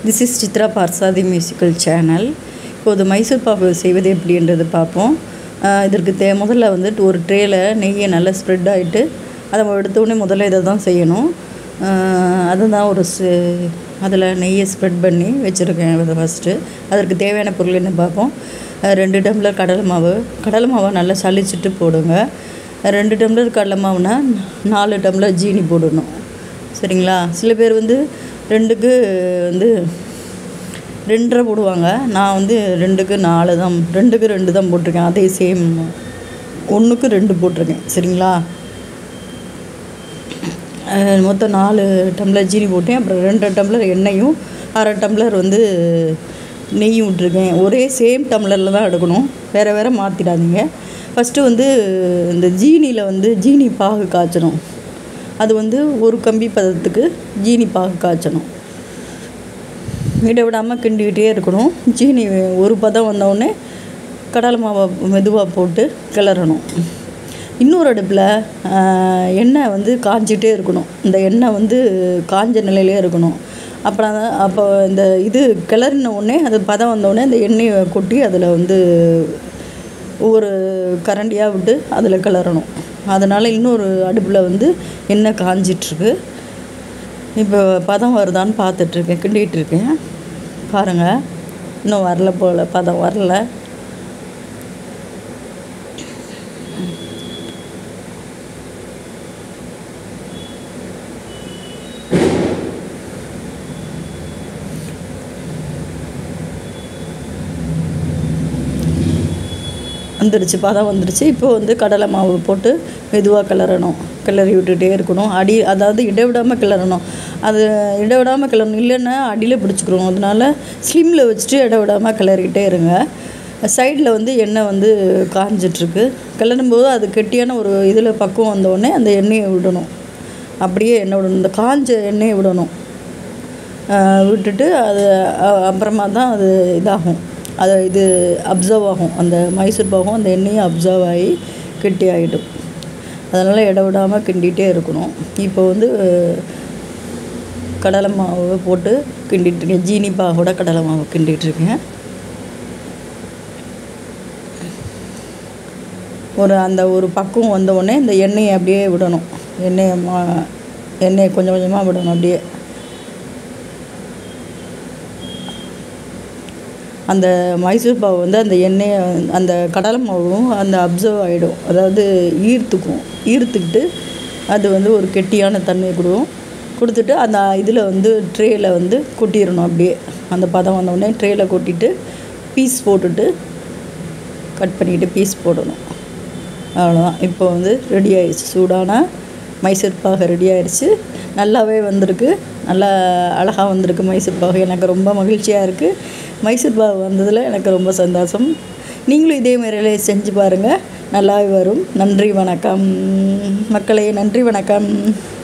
this is Chitra Parsathi musical channel இப்போது மைசூர் பாகு செய்வது எப்படின்றது பார்ப்போம் ஆஹ் இதற்கு தே முதல்ல வந்துட்டு ஒரு ட்ரேயில் நெய்யை நல்லா ஸ்ப்ரெட் ஆகிட்டு அதை எடுத்தோடனே முதல்ல இதை தான் செய்யணும் ஆஹ் அதுதான் ஒரு அதில் நெய்யை ஸ்ப்ரெட் பண்ணி வச்சுருக்கேன் அதை ஃபஸ்ட்டு அதற்கு தேவையான பொருள் என்ன பார்ப்போம் ஆஹ் ரெண்டு டம்ளர் கடலை மாவு கடலை மாவை நல்லா சலிச்சிட்டு போடுங்க ரெண்டு டம்ளர் கடலை மாவுனா நாலு டம்ளர் ஜீனி போடணும் சரிங்களா சில பேர் வந்து ரெண்டுக்கு வந்து ரெண்டரை போடுவாங்க நான் வந்து ரெண்டுக்கு நாலு தான் ரெண்டுக்கு ரெண்டு தான் போட்டிருக்கேன் அதே சேம் ஒன்றுக்கு ரெண்டு போட்டிருக்கேன் சரிங்களா அஹ் மொத்தம் நாலு டம்ளர் ஜீனி போட்டேன் அப்புறம் ரெண்டு டம்ளர் எண்ணெயும் அரை டம்ளர் வந்து நெய்யும் விட்ருக்கேன் ஒரே சேம் டம்ளரில் தான் எடுக்கணும் வேறு வேறு மாற்றிடாதீங்க ஃபஸ்ட்டு வந்து இந்த ஜீனியில் வந்து ஜீனி பாகு காய்ச்சணும் அது வந்து ஒரு கம்பி பதத்துக்கு ஜீனி பாகு காய்ச்சணும் விட விடாமல் கிண்டிக்கிட்டே இருக்கணும் ஜீனி ஒரு பதம் வந்தவுடனே கடலை மாவை மெதுவாக போட்டு கிளறணும் இன்னொரு அடுப்பில் எண்ணெய் வந்து காஞ்சிட்டே இருக்கணும் இந்த எண்ணெய் வந்து காஞ்ச நிலையிலே இருக்கணும் அப்புறம் தான் அப்போ இந்த இது கிளறின உடனே அது பதம் வந்தவுடனே இந்த எண்ணெயை கொட்டி அதில் வந்து ஒவ்வொரு கரண்டியாக விட்டு அதில் கிளறணும் அதனால் இன்னொரு அடுப்பில் வந்து எண்ணெய் காஞ்சிட்ருக்கு இப்போ பதம் வருதான்னு பார்த்துட்ருக்கேன் கிண்டிகிட்டு இருக்கேன் பாருங்கள் இன்னும் வரல போல் பதம் வரல வந்துடுச்சு பதம் வந்துடுச்சு இப்போ வந்து கடலை மாவு போட்டு மெதுவாக கிளறணும் கிளறி விட்டுட்டே இருக்கணும் அடி அதாவது இடைவிடாமல் கிளறணும் அது இடைவிடாமல் கிளறணும் இல்லைன்னா அடியில் பிடிச்சிக்கிறோம் அதனால ஸ்லிம்மில் வச்சுட்டு இடைவிடாமல் கிளறிக்கிட்டே இருங்க சைடில் வந்து எண்ணெய் வந்து காஞ்சிட்ருக்கு கிளறும் போது அது கெட்டியான ஒரு இதில் பக்குவம் வந்தோடனே அந்த எண்ணெயை விடணும் அப்படியே எண்ணெய் விடணும் இந்த காஞ்ச எண்ணெயை விடணும் விட்டுட்டு அது அப்புறமா தான் அது இதாகும் அது இது அப்சர்வ் ஆகும் அந்த மைசூர் பாகும் அந்த எண்ணெயும் அப்சர்வ் ஆகி கெட்டி ஆகிடும் அதனால் இட விடாமல் கிண்டிகிட்டே இருக்கணும் இப்போ வந்து கடலை மாவு போட்டு கிண்டிகிட்ருக்கேன் ஜீனி பாகோட கடலை மாவு கிண்டிகிட்ருக்கேன் ஒரு அந்த ஒரு பக்குவம் வந்த உடனே இந்த எண்ணெயை அப்படியே விடணும் எண்ணெயை மா எண்ணெயை கொஞ்சம் கொஞ்சமாக விடணும் அப்படியே அந்த மைசூர் பாவு வந்து அந்த எண்ணெயை அந்த கடலை மாவும் அந்த அப்சர்வ் ஆகிடும் அதாவது ஈர்த்துக்கும் ஈர்த்துக்கிட்டு அது வந்து ஒரு கெட்டியான தன்மையை கொடுக்கும் கொடுத்துட்டு அந்த இதில் வந்து ட்ரேயில் வந்து கொட்டிடணும் அப்படியே அந்த பதம் வந்தோடனே ட்ரேயில் கொட்டிட்டு பீஸ் போட்டுட்டு கட் பண்ணிவிட்டு பீஸ் போடணும் அவ்வளோதான் இப்போ வந்து ரெடி ஆயிடுச்சு சூடான மைசூர் பாகு ரெடி ஆயிடுச்சு நல்லாவே வந்திருக்கு நல்லா அழகாக வந்திருக்கு மைசூர் பாகு எனக்கு ரொம்ப மகிழ்ச்சியாக இருக்குது மைசூர் பாகு வந்ததில் எனக்கு ரொம்ப சந்தோஷம் நீங்களும் இதே மாதிரிலே செஞ்சு பாருங்கள் நல்லாவே வரும் நன்றி வணக்கம் மக்களே நன்றி வணக்கம்